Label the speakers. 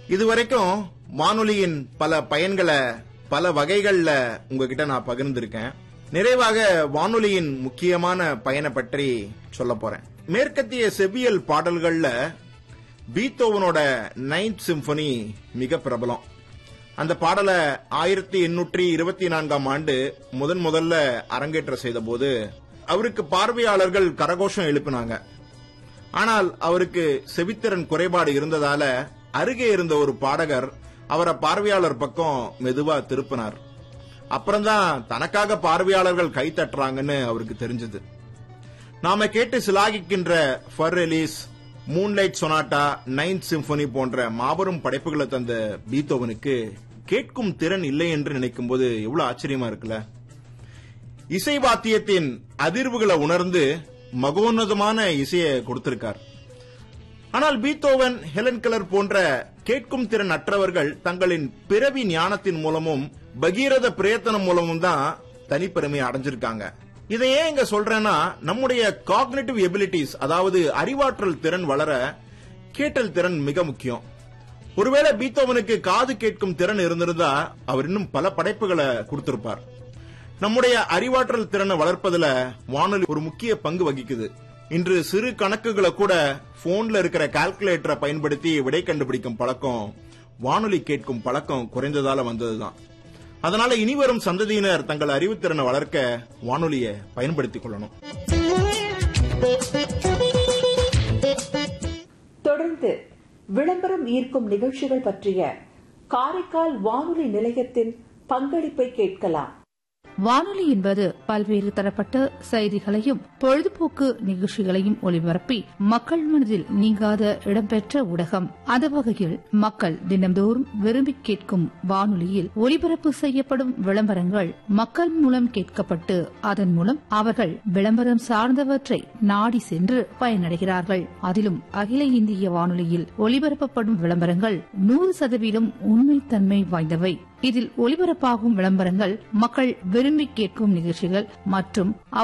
Speaker 1: இதுவரைக்கும் வானொலியின் பல பயன்களை பல வகைகள்ல உங்ககிட்ட நான் பகிர்ந்திருக்கேன் நிறைவாக வானொலியின் முக்கியமான பயனை பற்றி சொல்ல போறேன் மேற்கத்திய செவ்வியல் பாடல்கள்ல பீத்தோவனோட நைன்த் சிம்பனி மிக பிரபலம் அந்த பாடலை ஆயிரத்தி எண்ணூற்றி இருபத்தி நான்காம் ஆண்டு முதன் முதல்ல அரங்கேற்ற செய்த போது அவருக்கு பார்வையாளர்கள் கரகோஷம் எழுப்பினாங்க ஆனால் அவருக்கு செவித்திறன் குறைபாடு இருந்ததால அருகே இருந்த ஒரு பாடகர் அவரை பார்வையாளர் பக்கம் மெதுவா திருப்பினார் அப்புறம்தான் தனக்காக பார்வையாளர்கள் கை தட்டுறாங்கன்னு அவருக்கு தெரிஞ்சது நாம கேட்டு சிலாகிக்கின்ற Fur Elise Moonlight Sonata ninth symphony போன்ற மாபெரும் படைப்புகளை தந்த பீத்தோவனுக்கு கேட்கும் திறன் இல்லை என்று நினைக்கும் போது எவ்வளவு ஆச்சரியமா இருக்குல்ல இசை வாத்தியத்தின் அதிர்வுகளை உணர்ந்து மகோன்னதமான இசையை கொடுத்திருக்கார் ஆனால் பீத்தோவன் ஹெலன் கலர் போன்ற கேட்கும் திறன் அற்றவர்கள் தங்களின் பிறவி ஞானத்தின் மூலமும் பகீரத பிரயத்தனம் மூலமும் தான் தனிப்பெருமை அடைஞ்சிருக்காங்க இதை ஏன் இங்க சொல்றேன்னா நம்முடைய காக்னேட்டிவ் எபிலிட்டிஸ் அதாவது அறிவாற்றல் திறன் வளர கேட்டல் திறன் மிக முக்கியம் ஒருவேளை பீத்தோவனுக்கு காது கேட்கும் திறன் இருந்திருந்தா அவர் இன்னும் பல படைப்புகளை கொடுத்திருப்பார் நம்முடைய அறிவாற்றல் திறனை வளர்ப்பதுல வானொலி ஒரு முக்கிய பங்கு வகிக்குது இன்று சிறு கணக்குகளை கூட போன்ல இருக்கிற கால்குலேட்டரை பயன்படுத்தி விடை கண்டுபிடிக்கும் பழக்கம் வானொலி கேட்கும் பழக்கம் குறைந்ததால வந்ததுதான் அதனால இனிவரும் சந்ததியினர் தங்கள் அறிவுத்திறனை வளர்க்க வானொலியை பயன்படுத்திக் கொள்ளணும்
Speaker 2: தொடர்ந்து விளம்பரம் ஈர்க்கும் நிகழ்ச்சிகள் பற்றிய காரைக்கால் வானொலி நிலையத்தின் பங்களிப்பை கேட்கலாம்
Speaker 3: வானொலி என்பது பல்வேறு தரப்பட்ட செய்திகளையும் பொழுதுபோக்கு நிகழ்ச்சிகளையும் ஒளிபரப்பி மக்கள் மனதில் நீங்காத இடம்பெற்ற ஊடகம் அந்த வகையில் மக்கள் தினம்தோறும் விரும்பி கேட்கும் வானொலியில் ஒளிபரப்பு செய்யப்படும் விளம்பரங்கள் மக்கள் மூலம் கேட்கப்பட்டு அதன் மூலம் அவர்கள் விளம்பரம் சார்ந்தவற்றை நாடி சென்று பயனடைகிறார்கள் அதிலும் அகில இந்திய வானொலியில் ஒளிபரப்பப்படும் விளம்பரங்கள் நூறு சதவீதம் உண்மைத்தன்மை வாய்ந்தவை இதில் ஒளிபரப்பாகும் விளம்பரங்கள் மக்கள் விரும்பி கேட்கும் நிகழ்ச்சிகள் மற்றும்